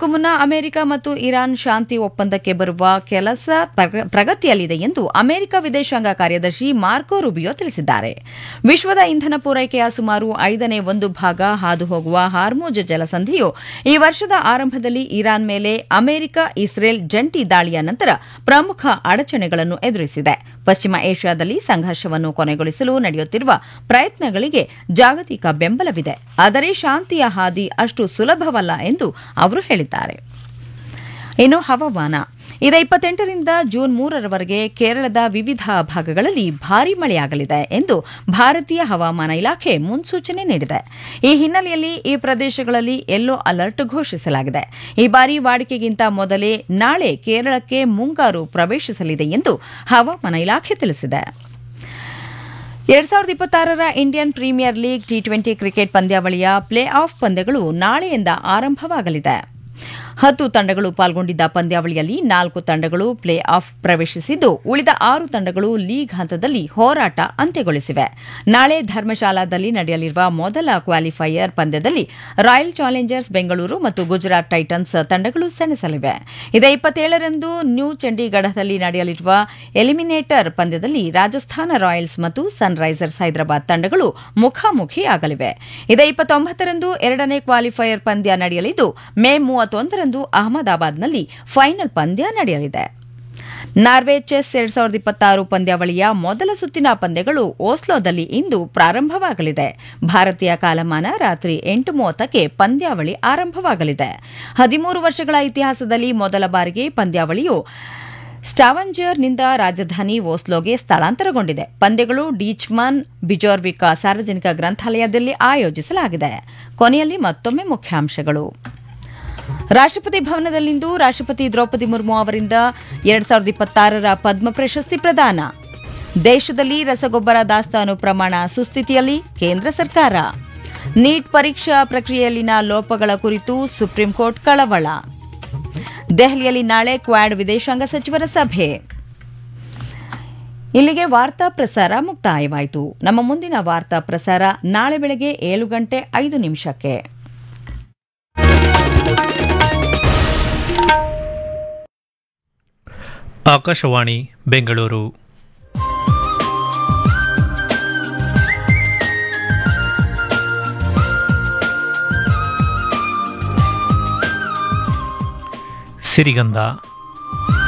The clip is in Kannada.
ಇದಕ್ಕೂ ಮುನ್ನ ಅಮೆರಿಕ ಮತ್ತು ಇರಾನ್ ಶಾಂತಿ ಒಪ್ಪಂದಕ್ಕೆ ಬರುವ ಕೆಲಸ ಪ್ರಗ- ಪ್ರಗತಿಯಲ್ಲಿದೆ ಎಂದು ಅಮೆರಿಕ ವಿದೇಶಾಂಗ ಕಾರ್ಯದರ್ಶಿ ಮಾರ್ಕೋ ರುಬಿಯೋ ತಿಳಿಸಿದ್ದಾರೆ ವಿಶ್ವದ ಇಂಧನ ಪೂರೈಕೆಯ ಸುಮಾರು ಐದನೇ ಒಂದು ಭಾಗ ಹಾದು ಹೋಗುವ ಹಾರ್ಮೋಜ್ ಜಲಸಂಧಿಯು ಈ ವರ್ಷದ ಆರಂಭದಲ್ಲಿ ಇರಾನ್ ಮೇಲೆ ಅಮೆರಿಕ ಇಸ್ರೇಲ್ ಜಂಟಿ ದಾಳಿಯ ನಂತರ ಪ್ರಮುಖ ಅಡಚಣೆಗಳನ್ನು ಎದುರಿಸಿದೆ ಪಶ್ಚಿಮ ಏಷ್ಯಾದಲ್ಲಿ ಸಂಘರ್ಷವನ್ನು ಕೊನೆಗೊಳಿಸಲು ನಡೆಯುತ್ತಿರುವ ಪ್ರಯತ್ನಗಳಿಗೆ ಜಾಗತಿಕ ಬೆಂಬಲವಿದೆ ಆದರೆ ಶಾಂತಿಯ ಹಾದಿ ಅಷ್ಟು ಸುಲಭವಲ್ಲ ಎಂದು ಅವರು ಹೇಳಿದ್ದಾರೆ ಇನ್ನು ಹವಾಮಾನ ಇದೇ ಇಪ್ಪತ್ತೆಂಟರಿಂದ ಜೂನ್ ಮೂರರವರೆಗೆ ಕೇರಳದ ವಿವಿಧ ಭಾಗಗಳಲ್ಲಿ ಭಾರೀ ಮಳೆಯಾಗಲಿದೆ ಎಂದು ಭಾರತೀಯ ಹವಾಮಾನ ಇಲಾಖೆ ಮುನ್ಸೂಚನೆ ನೀಡಿದೆ ಈ ಹಿನ್ನೆಲೆಯಲ್ಲಿ ಈ ಪ್ರದೇಶಗಳಲ್ಲಿ ಯೆಲ್ಲೋ ಅಲರ್ಟ್ ಘೋಷಿಸಲಾಗಿದೆ ಈ ಬಾರಿ ವಾಡಿಕೆಗಿಂತ ಮೊದಲೇ ನಾಳೆ ಕೇರಳಕ್ಕೆ ಮುಂಗಾರು ಪ್ರವೇಶಿಸಲಿದೆ ಎಂದು ಹವಾಮಾನ ಇಲಾಖೆ ತಿಳಿಸಿದೆ ಎರಡ್ ಸಾವಿರದ ಇಪ್ಪತ್ತಾರರ Indian premier league T twenty cricket ಪಂದ್ಯಾವಳಿಯ ಪ್ಲೇ ಆಫ್ ಪಂದ್ಯಗಳು ನಾಳೆಯಿಂದ ಆರಂಭವಾಗಲಿದೆ ಹತ್ತು ತಂಡಗಳು ಪಾಲ್ಗೊಂಡಿದ್ದ ಪಂದ್ಯಾವಳಿಯಲ್ಲಿ ನಾಲ್ಕು ತಂಡಗಳು ಪ್ಲೇ ಆಫ್ ಪ್ರವೇಶಿಸಿದ್ದು ಉಳಿದ ಆರು ತಂಡಗಳು ಲೀಗ್ ಹಂತದಲ್ಲಿ ಹೋರಾಟ ಅಂತ್ಯಗೊಳಿಸಿವೆ ನಾಳೆ ಧರ್ಮಶಾಲಾದಲ್ಲಿ ನಡೆಯಲಿರುವ ಮೊದಲ ಕ್ವಾಲಿಫೈಯರ್ ಪಂದ್ಯದಲ್ಲಿ ರಾಯಲ್ ಚಾಲೆಂಜರ್ಸ್ ಬೆಂಗಳೂರು ಮತ್ತು ಗುಜರಾತ್ ಟೈಟನ್ಸ್ ತಂಡಗಳು ಸೆಣಸಲಿವೆ ಇದೇ ಇಪ್ಪತ್ತೇಳರಂದು ನ್ಯೂ ಚಂಡೀಗಢದಲ್ಲಿ ನಡೆಯಲಿರುವ ಎಲಿಮಿನೇಟರ್ ಪಂದ್ಯದಲ್ಲಿ ರಾಜಸ್ಥಾನ ರಾಯಲ್ಸ್ ಮತ್ತು ಸನ್ರೈಸರ್ಸ್ ಹೈದರಾಬಾದ್ ತಂಡಗಳು ಮುಖಾಮುಖಿಯಾಗಲಿವೆ ಇದೇ ಇಪ್ಪತ್ತೊಂಬತ್ತರಂದು ಎರಡನೇ ಕ್ವಾಲಿಫೈಯರ್ ಪಂದ್ಯ ನಡೆಯಲಿದ್ದು ಮೇ ಮೂವತ್ತೊಂದರಂದು ಅಹಮದಾಬಾದ್ನಲ್ಲಿ ಫೈನಲ್ ಪಂದ್ಯ ನಡೆಯಲಿದೆ ನಾರ್ವೆ ಚೆಸ್ ಎರಡ್ ಸಾವಿರದ ಇಪ್ಪತ್ತಾರು ಪಂದ್ಯಾವಳಿಯ ಮೊದಲ ಸುತ್ತಿನ ಪಂದ್ಯಗಳು ಓಸ್ಲೋದಲ್ಲಿ ಇಂದು ಪ್ರಾರಂಭವಾಗಲಿದೆ ಭಾರತೀಯ ಕಾಲಮಾನ ರಾತ್ರಿ ಎಂಟು ಮೂವತ್ತಕ್ಕೆ ಪಂದ್ಯಾವಳಿ ಆರಂಭವಾಗಲಿದೆ ಹದಿಮೂರು ವರ್ಷಗಳ ಇತಿಹಾಸದಲ್ಲಿ ಮೊದಲ ಬಾರಿಗೆ ಪಂದ್ಯಾವಳಿಯು ಸ್ಟಾವಂಜರ್ನಿಂದ ರಾಜಧಾನಿ ಓಸ್ಲೋಗೆ ಸ್ಥಳಾಂತರಗೊಂಡಿದೆ ಪಂದ್ಯಗಳು ಡೀಚ್ಮನ್ ಬಿಜೋರ್ವಿಕಾ ಸಾರ್ವಜನಿಕ ಗ್ರಂಥಾಲಯದಲ್ಲಿ ಆಯೋಜಿಸಲಾಗಿದೆ ಕೊನೆಯಲ್ಲಿ ಮತ್ತೊಮ್ಮೆ ಮುಖ್ಯಾಂಶಗಳು ರಾಷ್ಟ್ರಪತಿ ಭವನದಲ್ಲಿಂದು ರಾಷ್ಟ್ರಪತಿ ದ್ರೌಪದಿ ಮುರ್ಮು ಅವರಿಂದ ಎರಡ್ ಸಾವಿರದ ಇಪ್ಪತ್ತಾರರ ಪದ್ಮ ಪ್ರಶಸ್ತಿ ಪ್ರದಾನ ದೇಶದಲ್ಲಿ ರಸಗೊಬ್ಬರ ದಾಸ್ತಾನು ಪ್ರಮಾಣ ಸುಸ್ಥಿತಿಯಲ್ಲಿ ಕೇಂದ್ರ ಸರ್ಕಾರ ನೀಟ್ ಪರೀಕ್ಷಾ ಪ್ರಕ್ರಿಯೆಯಲ್ಲಿನ ಲೋಪಗಳ ಕುರಿತು ಸುಪ್ರೀಂ ಕೋರ್ಟ್ ಕಳವಳ ದೆಹಲಿಯಲ್ಲಿ ನಾಳೆ ಕ್ವಾಡ್ ವಿದೇಶಾಂಗ ಸಚಿವರ ಸಭೆ ಇಲ್ಲಿಗೆ ವಾರ್ತಾ ಪ್ರಸಾರ ಮುಕ್ತಾಯವಾಯಿತು ನಮ್ಮ ಮುಂದಿನ ವಾರ್ತಾ ಪ್ರಸಾರ ನಾಳೆ ಬೆಳಗ್ಗೆ ಏಳು ಗಂಟೆ ಐದು ನಿಮಿಷಕ್ಕೆ ಆಕಾಶವಾಣಿ ಬೆಂಗಳೂರು ಸಿರಿಗಂಧ